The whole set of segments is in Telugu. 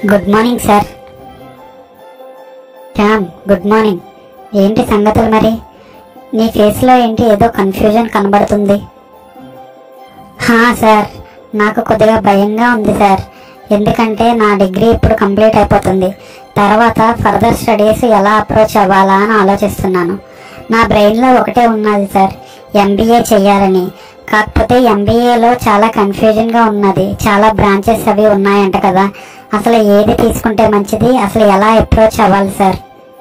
Good morning sir Shyam good morning ఏంటి సంగతులు మరి నీ ఫేస్లో ఏంటి ఏదో కన్ఫ్యూజన్ కనబడుతుంది హా సార్ నాకు కొద్దిగా భయంగా ఉంది సార్ ఎందుకంటే నా డిగ్రీ ఇప్పుడు కంప్లీట్ అయిపోతుంది తర్వాత ఫర్దర్ స్టడీస్ ఎలా అప్రోచ్ అవ్వాలా అని ఆలోచిస్తున్నాను నా బ్రెయిన్లో ఒకటే ఉన్నది సార్ ఎంబీఏ చేయాలని కాకపోతే ఎంబీఏలో చాలా కన్ఫ్యూజన్గా ఉన్నది చాలా బ్రాంచెస్ అవి ఉన్నాయంట కదా అసలు ఏది తీసుకుంటే మంచిది అసలు ఎలా అప్రోచ్ అవ్వాలి సార్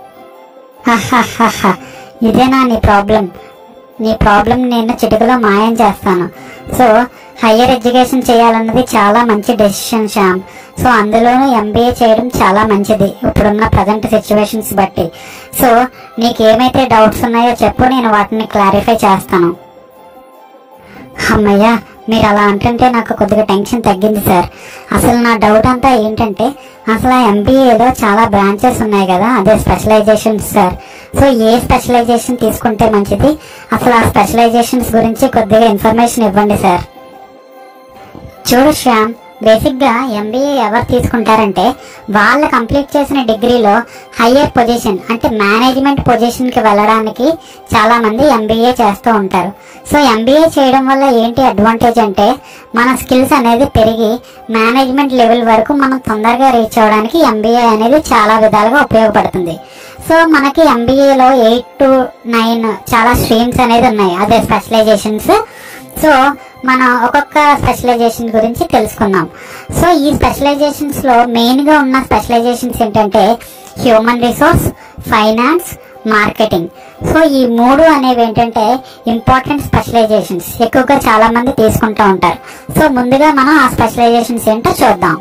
హహహహ. ఇదేనా నీ ప్రాబ్లం నీ ప్రాబ్లం నేను చిటికలో మాయం చేస్తాను సో హయ్యర్ ఎడ్యుకేషన్ చేయాలన్నది చాలా మంచి డెసిషన్ శ్యామ్ సో అందులోనూ ఎంబీఏ చేయడం చాలా మంచిది ఇప్పుడున్న ప్రజెంట్ సిచ్యువేషన్స్ బట్టి సో నీకేమైతే డౌట్స్ ఉన్నాయో చెప్పు నేను వాటిని క్లారిఫై చేస్తాను అమ్మయ్య మీరు అలా అంటుంటే నాకు కొద్దిగా టెన్షన్ తగ్గింది సార్ అసలు నా డౌట్ అంతా ఏంటంటే అసలు ఎంబీఏలో చాలా బ్రాంచెస్ ఉన్నాయి కదా అదే స్పెషలైజేషన్స్ సార్ సో ఏ స్పెషలైజేషన్ తీసుకుంటే మంచిది అసలు ఆ స్పెషలైజేషన్స్ గురించి కొద్దిగా ఇన్ఫర్మేషన్ ఇవ్వండి సార్ చూడు శ్యామ్ బేసిక్ గా ఎంబీఏ ఎవరు తీసుకుంటారంటే వాళ్ళు కంప్లీట్ చేసిన డిగ్రీలో హయ్యర్ పొజిషన్ అంటే మేనేజ్మెంట్ పొజిషన్ కి వెళ్ళడానికి చాలా మంది ఎంబీఏ చేస్తూ ఉంటారు సో ఎంబీఏ చేయడం వల్ల ఏంటి అడ్వాంటేజ్ అంటే మన స్కిల్స్ అనేది పెరిగి మేనేజ్మెంట్ లెవెల్ వరకు మనం తొందరగా రీచ్ అవ్వడానికి ఎంబీఏ అనేది చాలా విధాలుగా ఉపయోగపడుతుంది సో మనకి ఎంబీఏలో ఎయిట్ టు నైన్ చాలా స్ట్రీమ్స్ అనేది ఉన్నాయి అదే స్పెషలైజేషన్స్ సో మనం ఒక్కొక్క స్పెషలైజేషన్ గురించి తెలుసుకుందాం సో ఈ స్పెషలైజేషన్స్ లో మెయిన్ గా ఉన్న స్పెషలైజేషన్స్ ఏంటంటే human resource finance marketing so ఈ మూడు అనేవి ఏంటంటే ఇంపార్టెంట్ స్పెషలైజేషన్స్ ఎక్కువగా చాలా మంది తీసుకుంటూ ఉంటారు సో ముందుగా మనం ఆ స్పెషలైజేషన్స్ ఏంటో చూద్దాం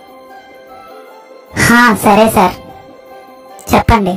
హా, సరే సార్ చెప్పండి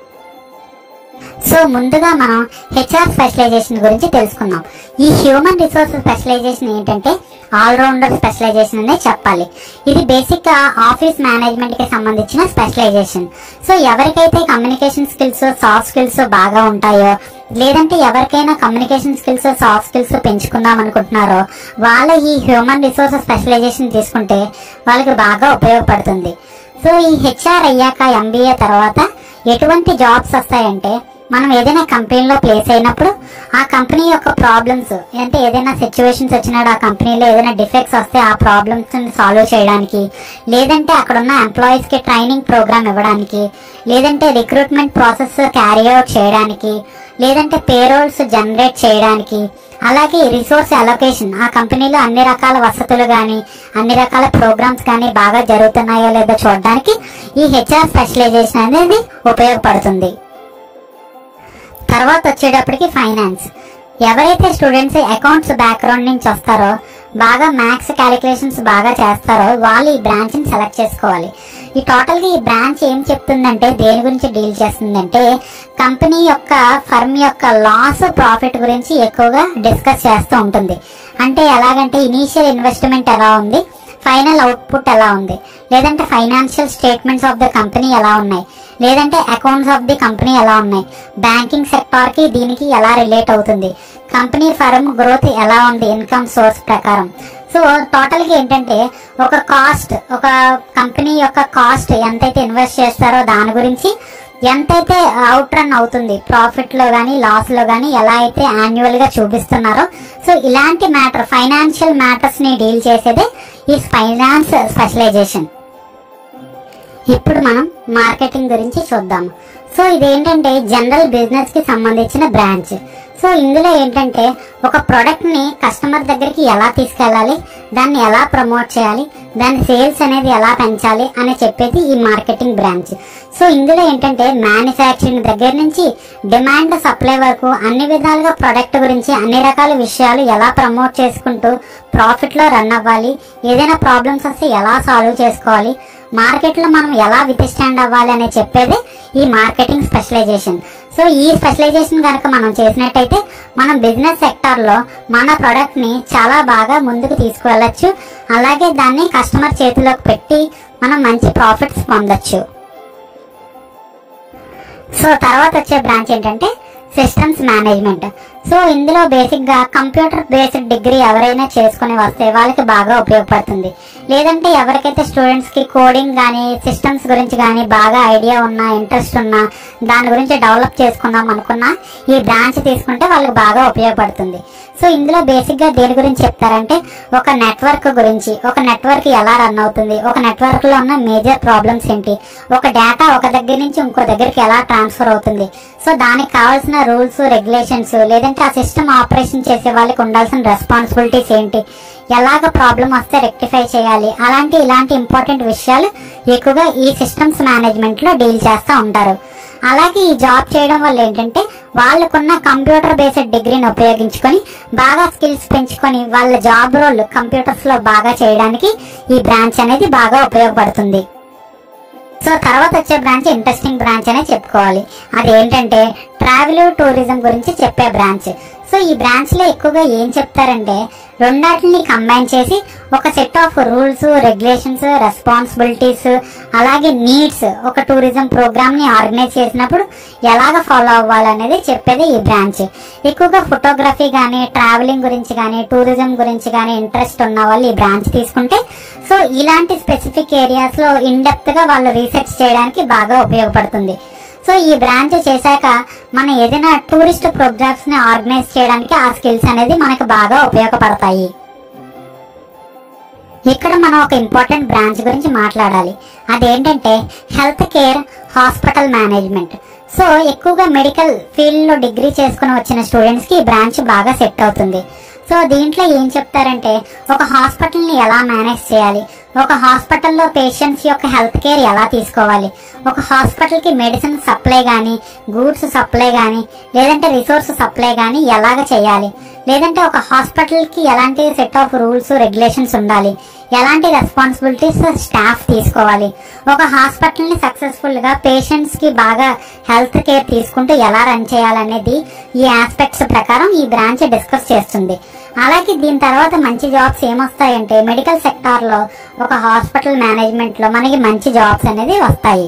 సో ముందుగా మనం హెచ్ఆర్ స్పెషలైజేషన్ గురించి తెలుసుకుందాం ఈ హ్యూమన్ రిసోర్స్ స్పెషలైజేషన్ ఏంటంటే ఆల్రౌండర్ స్పెషలైజేషన్ అనే చెప్పాలి ఇది బేసిక్ గా ఆఫీస్ మేనేజ్మెంట్ కి సంబంధించిన స్పెషలైజేషన్ సో ఎవరికైతే కమ్యూనికేషన్ స్కిల్స్ సాఫ్ట్ స్కిల్స్ బాగా ఉంటాయో లేదంటే ఎవరికైనా కమ్యూనికేషన్ స్కిల్స్ సాఫ్ట్ స్కిల్స్ పెంచుకుందాం అనుకుంటున్నారో వాళ్ళ ఈ హ్యూమన్ రిసోర్స్ స్పెషలైజేషన్ తీసుకుంటే వాళ్ళకి బాగా ఉపయోగపడుతుంది సో ఈ హెచ్ఆర్ అయ్యాక ఎంబీఏ తర్వాత ఎటువంటి జాబ్స్ వస్తాయంటే మనం ఏదైనా కంపెనీలో ప్లేస్ అయినప్పుడు ఆ కంపెనీ యొక్క ప్రాబ్లమ్స్ అంటే ఏదైనా సిచ్యువేషన్స్ వచ్చినాడు ఆ కంపెనీలో ఏదైనా డిఫెక్ట్స్ వస్తే ఆ ప్రాబ్లమ్స్ సాల్వ్ చేయడానికి లేదంటే అక్కడ ఉన్న ఎంప్లాయీస్ కి ట్రైనింగ్ ప్రోగ్రామ్ ఇవ్వడానికి లేదంటే రిక్రూట్మెంట్ ప్రాసెస్ క్యారీ అవుట్ చేయడానికి లేదంటే పేరోల్స్ జనరేట్ చేయడానికి అలాగే రిసోర్స్ అలొకేషన్ ఆ కంపెనీలో అన్ని రకాల వసతులు కానీ అన్ని రకాల ప్రోగ్రామ్స్ కానీ బాగా జరుగుతున్నాయో లేదో చూడడానికి ఈ హెచ్ఆర్ స్పెషలైజేషన్ అనేది ఉపయోగపడుతుంది తర్వాత వచ్చేటప్పటికి ఫైనాన్స్ ఎవరైతే స్టూడెంట్స్ అకౌంట్స్ బ్యాక్గ్రౌండ్ నుంచి వస్తారో బాగా మ్యాథ్స్ క్యాలిక్యులేషన్స్ బాగా చేస్తారో వాళ్ళు ఈ బ్రాంచ్ ని సెలెక్ట్ చేసుకోవాలి ఈ టోటల్ గా ఈ బ్రాంచ్ ఏం చెప్తుందంటే దేని గురించి డీల్ చేస్తుందంటే కంపెనీ యొక్క ఫర్మ్ యొక్క లాస్ ప్రాఫిట్ గురించి ఎక్కువగా డిస్కస్ చేస్తూ ఉంటుంది అంటే ఎలాగంటే ఇనీషియల్ ఇన్వెస్ట్మెంట్ ఎలా ఉంది ఫైనల్ అవుట్పుట్ ఎలా ఉంది లేదంటే financial statements of the company ఎలా ఉన్నాయి లేదంటే అకౌంట్స్ ఆఫ్ ది కంపెనీ ఎలా ఉన్నాయి బ్యాంకింగ్ సెక్టార్ కి దీనికి ఎలా రిలేట్ అవుతుంది కంపెనీ ఫర్మ్ గ్రోత్ ఎలా ఉంది ఇన్కమ్ సోర్స్ ప్రకారం సో టోటల్ గా ఏంటంటే ఒక కాస్ట్ ఒక కంపెనీ యొక్క కాస్ట్ ఎంతైతే ఇన్వెస్ట్ చేస్తారో దాని గురించి ఎంతైతే అవుట్ రన్ అవుతుంది ప్రాఫిట్ లో గానీ లాస్ లో గానీ ఎలా అయితే యాన్యువల్ గా చూపిస్తున్నారో సో ఇలాంటి మ్యాటర్ ఫైనాన్షియల్ మ్యాటర్స్ ని డీల్ చేసేదే ఈ ఫైనాన్స్ స్పెషలైజేషన్ ఇప్పుడు మనం మార్కెటింగ్ గురించి చూద్దాం సో ఇదేంటంటే జనరల్ బిజినెస్ కి సంబంధించిన బ్రాంచ్ సో ఇందులో ఏంటంటే ఒక ప్రొడక్ట్ ని కస్టమర్ దగ్గరికి ఎలా తీసుకెళ్ళాలి దాన్ని ఎలా ప్రమోట్ చేయాలి దాని సేల్స్ అనేది ఎలా పెంచాలి అని చెప్పేది ఈ మార్కెటింగ్ బ్రాంచ్ సో ఇందులో ఏంటంటే మ్యానుఫ్యాక్చరింగ్ దగ్గర నుంచి డిమాండ్ సప్లై వరకు అన్ని విధాలుగా ప్రొడక్ట్ గురించి అన్ని రకాల విషయాలు ఎలా ప్రమోట్ చేసుకుంటూ ప్రాఫిట్ లో రన్ అవ్వాలి ఏదైనా ప్రాబ్లమ్స్ వస్తే ఎలా సాల్వ్ చేసుకోవాలి మార్కెట్ లో మనం ఎలా వితిస్టాండ్ అవ్వాలి అని చెప్పేది ఈ మార్కెటింగ్ స్పెషలైజేషన్ సో ఈ స్పెషలైజేషన్ కనుక మనం చేసినట్టయితే మనం బిజినెస్ సెక్టార్ లో మన ప్రొడక్ట్ ని చాలా బాగా ముందుకు తీసుకువెళ్ళొచ్చు అలాగే దాన్ని కస్టమర్ చేతిలోకి పెట్టి మనం మంచి ప్రాఫిట్స్ పొందొచ్చు సో తర్వాత వచ్చే బ్రాంచ్ ఏంటంటే సిస్టమ్స్ మేనేజ్మెంట్ సో ఇందులో బేసిక్ గా కంప్యూటర్ బేస్డ్ డిగ్రీ ఎవరైనా చేసుకుని వస్తే వాళ్ళకి బాగా ఉపయోగపడుతుంది లేదంటే ఎవరికైతే స్టూడెంట్స్ కి కోడింగ్ కానీ సిస్టమ్స్ గురించి కానీ బాగా ఐడియా ఉన్నా ఇంట్రెస్ట్ ఉన్నా దాని గురించి డెవలప్ చేసుకుందాం అనుకున్నా ఈ బ్రాంచ్ తీసుకుంటే వాళ్ళకి బాగా ఉపయోగపడుతుంది సో ఇందులో బేసిక్ గా దేని గురించి చెప్తారంటే ఒక నెట్వర్క్ గురించి ఒక నెట్వర్క్ ఎలా రన్ అవుతుంది ఒక నెట్వర్క్ లో ఉన్న మేజర్ ప్రాబ్లమ్స్ ఏంటి ఒక డేటా ఒక దగ్గర నుంచి ఇంకో దగ్గరికి ఎలా ట్రాన్స్ఫర్ అవుతుంది సో దానికి కావాల్సిన రూల్స్ రెగ్యులేషన్స్ లేదంటే ఆ సిస్టమ్ ఆపరేషన్ చేసే వాళ్ళకి ఉండాల్సిన రెస్పాన్సిబిలిటీస్ ఏంటి ఎలాగ ప్రాబ్లం వస్తే రెక్టిఫై చేయాలి అలాంటి ఇలాంటి ఇంపార్టెంట్ విషయాలు ఎక్కువగా ఈ సిస్టమ్స్ మేనేజ్మెంట్ లో డీల్ చేస్తూ ఉంటారు అలాగే ఈ జాబ్ చేయడం వల్ల ఏంటంటే వాళ్ళకున్న కంప్యూటర్ బేస్డ్ డిగ్రీని ఉపయోగించుకొని బాగా స్కిల్స్ పెంచుకొని వాళ్ళ జాబ్ రోల్ కంప్యూటర్స్ లో బాగా చేయడానికి ఈ బ్రాంచ్ అనేది బాగా ఉపయోగపడుతుంది సో తర్వాత వచ్చే బ్రాంచ్ ఇంట్రెస్టింగ్ బ్రాంచ్ అనే చెప్పుకోవాలి అదేంటంటే ట్రావెల్ టూరిజం గురించి చెప్పే బ్రాంచ్ సో ఈ బ్రాంచ్ లో ఎక్కువగా ఏం చెప్తారంటే రెండాటిని కంబైన్ చేసి ఒక set of rules regulations responsibilities అలాగే నీడ్స్ ఒక టూరిజం ప్రోగ్రామ్ ని ఆర్గనైజ్ చేసినప్పుడు ఎలాగ ఫాలో అవ్వాలనేది చెప్పేది ఈ బ్రాంచ్ ఎక్కువగా ఫోటోగ్రఫీ కానీ ట్రావెలింగ్ గురించి కానీ టూరిజం గురించి కానీ ఇంట్రెస్ట్ ఉన్న వాళ్ళు ఈ బ్రాంచ్ తీసుకుంటే సో ఇలాంటి స్పెసిఫిక్ ఏరియాస్ లో ఇన్ డెప్త్ గా వాళ్ళు రీసెర్చ్ చేయడానికి బాగా ఉపయోగపడుతుంది సో ఈ బ్రాంచ్ చేశాక మన ఏదైనా టూరిస్ట్ ప్రోగ్రామ్స్ ని ఆర్గనైజ్ చేయడానికి ఆ స్కిల్స్ అనేది మనకు బాగా ఉపయోగపడతాయి ఇక్కడ మనం ఒక ఇంపార్టెంట్ బ్రాంచ్ గురించి మాట్లాడాలి అదేంటంటే health care hospital management so ఎక్కువగా మెడికల్ ఫీల్డ్ లో డిగ్రీ చేసుకుని వచ్చిన స్టూడెంట్స్ కి ఈ బ్రాంచ్ బాగా సెట్ అవుతుంది సో దీంట్లో ఏం చెప్తారంటే ఒక హాస్పిటల్ ని ఎలా మేనేజ్ చేయాలి ఒక హాస్పిటల్లో పేషెంట్స్ యొక్క హెల్త్ కేర్ ఎలా తీసుకోవాలి ఒక హాస్పిటల్ కి మెడిసిన్ సప్లై కానీ గూడ్స్ సప్లై కానీ లేదంటే రిసోర్స్ సప్లై కానీ ఎలాగ చేయాలి లేదంటే ఒక హాస్పిటల్ కి ఎలాంటి సెట్ ఆఫ్ రూల్స్ రెగ్యులేషన్స్ ఉండాలి ఎలాంటి రెస్పాన్సిబిలిటీస్ స్టాఫ్ తీసుకోవాలి ఒక హాస్పిటల్ ని సక్సెస్ఫుల్ గా పేషెంట్స్ కి బాగా హెల్త్ కేర్ తీసుకుంటూ ఎలా రన్ చేయాలనేది ఈ ఆస్పెక్ట్స్ ప్రకారం ఈ బ్రాంచ్ డిస్కస్ చేస్తుంది అలాగే దీని తర్వాత మంచి జాబ్స్ ఏమొస్తాయంటే మెడికల్ సెక్టార్ లో ఒక హాస్పిటల్ మేనేజ్మెంట్ లో మనకి మంచి జాబ్స్ అనేది వస్తాయి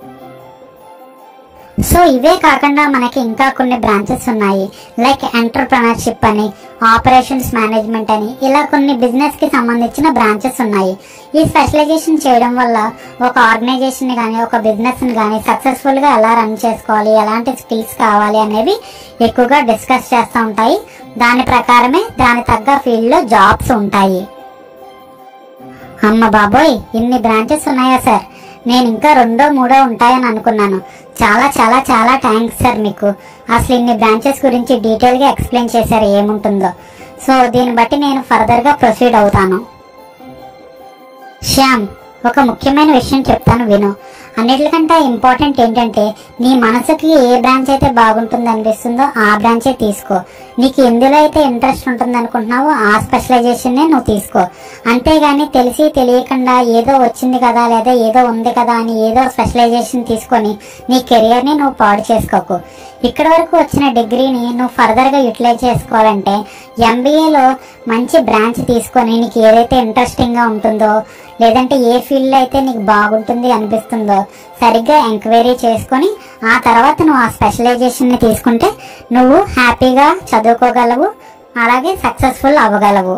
సో ఇవే కాకుండా మనకి ఇంకా కొన్ని బ్రాంచెస్ ఉన్నాయి లైక్ ఎంటర్ప్రినర్షిప్ అని ఆపరేషన్స్ మేనేజ్మెంట్ అని ఇలా కొన్ని బిజినెస్ కి సంబంధించిన బ్రాంచెస్ ఉన్నాయి ఈ స్పెషలైజేషన్ చేయడం వల్ల ఒక ఆర్గనైజేషన్ ని కానీ ఒక బిజినెస్ ని కానీ సక్సెస్ఫుల్ గా ఎలా రన్ చేసుకోవాలి ఎలాంటి స్కిల్స్ కావాలి అనేవి ఎక్కువగా డిస్కస్ చేస్తూ ఉంటాయి దాని ప్రకారమే దాని తగ్గ ఫీల్డ్ లో జాబ్స్ ఉంటాయి అమ్మ బాబోయ్ ఇన్ని బ్రాంచెస్ ఉన్నాయా సార్ నేను ఇంకా రెండో మూడో ఉంటాయని అనుకున్నాను చాలా చాలా చాలా థ్యాంక్స్ సార్ మీకు అసలు ఇన్ని బ్రాంచెస్ గురించి డీటెయిల్ గా ఎక్స్ప్లెయిన్ చేశారు ఏముంటుందో సో దీన్ని బట్టి నేను ఫర్దర్ గా ప్రొసీడ్ అవుతాను శ్యామ్ ఒక ముఖ్యమైన విషయం చెప్తాను విను అన్నిటికంటే ఇంపార్టెంట్ ఏంటంటే నీ మనసుకి ఏ బ్రాంచ్ అయితే బాగుంటుంది అనిపిస్తుందో ఆ బ్రాంచే తీసుకో నీకు ఎందులో అయితే ఇంట్రెస్ట్ ఉంటుంది అనుకుంటున్నావో ఆ స్పెషలైజేషన్ నువ్వు తీసుకో అంతేగాని తెలిసి తెలియకుండా ఏదో వచ్చింది కదా లేదా ఏదో ఉంది కదా అని ఏదో స్పెషలైజేషన్ తీసుకొని నీ కెరియర్ ని నువ్వు పాడు చేసుకోకు ఇక్కడ వరకు వచ్చిన డిగ్రీని నువ్వు ఫర్దర్ గా యూటిలైజ్ చేసుకోవాలంటే ఎంబీఏలో మంచి బ్రాంచ్ తీసుకొని నీకు ఏదైతే ఇంట్రెస్టింగ్ గా ఉంటుందో లేదంటే ఏ ఫీల్డ్ అయితే నీకు బాగుంటుంది అనిపిస్తుందో సరిగ్గా ఎంక్వైరీ చేసుకొని ఆ తర్వాత నువ్వు ఆ స్పెషలైజేషన్ ని తీసుకుంటే నువ్వు హ్యాపీగా చదువుకోగలవు అలాగే సక్సెస్ఫుల్ అవ్వగలవు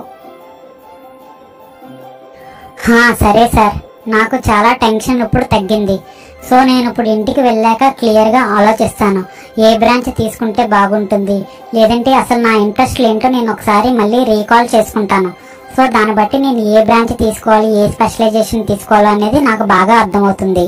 హా, సరే సార్ నాకు చాలా టెన్షన్ ఇప్పుడు తగ్గింది సో నేను ఇప్పుడు ఇంటికి వెళ్ళాక క్లియర్ గా ఆలోచిస్తాను ఏ బ్రాంచ్ తీసుకుంటే బాగుంటుంది లేదంటే అసలు నా ఇంట్రెస్ట్ ఏంటో నేను ఒకసారి మళ్ళీ రీకాల్ చేసుకుంటాను సో దాన్ని బట్టి నేను ఏ బ్రాంచ్ తీసుకోవాలి ఏ స్పెషలైజేషన్ తీసుకోవాలి అనేది నాకు బాగా అర్థమవుతుంది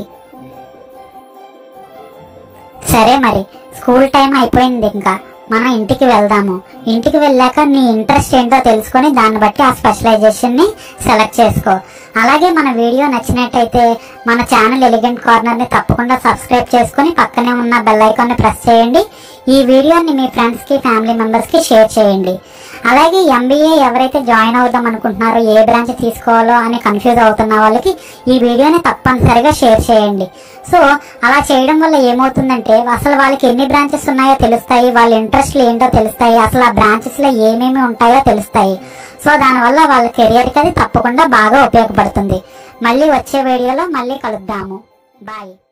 సరే మరి స్కూల్ టైం అయిపోయింది ఇంకా మనం ఇంటికి వెళ్దాము ఇంటికి వెళ్ళాక నీ ఇంట్రెస్ట్ ఏంటో తెలుసుకొని దాన్ని బట్టి ఆ స్పెషలైజేషన్ ని సెలెక్ట్ చేసుకో అలాగే మన వీడియో నచ్చినట్టయితే మన ఛానల్ ఎలిగెంట్ కార్నర్ ని తప్పకుండా సబ్స్క్రైబ్ చేసుకొని పక్కనే ఉన్న బెల్ ఐకాన్ ని ప్రెస్ చేయండి ఈ వీడియోని మీ ఫ్రెండ్స్ కి ఫ్యామిలీ మెంబర్స్ కి షేర్ చేయండి అలాగే ఎంబీఏ ఎవరైతే జాయిన్ అవుదాం అనుకుంటున్నారో ఏ బ్రాంచ్ తీసుకోవాలో అని కన్ఫ్యూజ్ అవుతున్న వాళ్ళకి ఈ వీడియోని తప్పనిసరిగా షేర్ చేయండి సో అలా చేయడం వల్ల ఏమవుతుందంటే అసలు వాళ్ళకి ఎన్ని బ్రాంచెస్ ఉన్నాయో తెలుస్తాయి వాళ్ళ ఇంట్రెస్ట్లు ఏంటో తెలుస్తాయి అసలు ఆ బ్రాంచెస్ లో ఏమేమి ఉంటాయో తెలుస్తాయి సో దానివల్ల వాళ్ళ కెరియర్ కి అది తప్పకుండా బాగా ఉపయోగపడుతుంది మళ్ళీ వచ్చే వీడియోలో మళ్ళీ కలుద్దాము బాయ్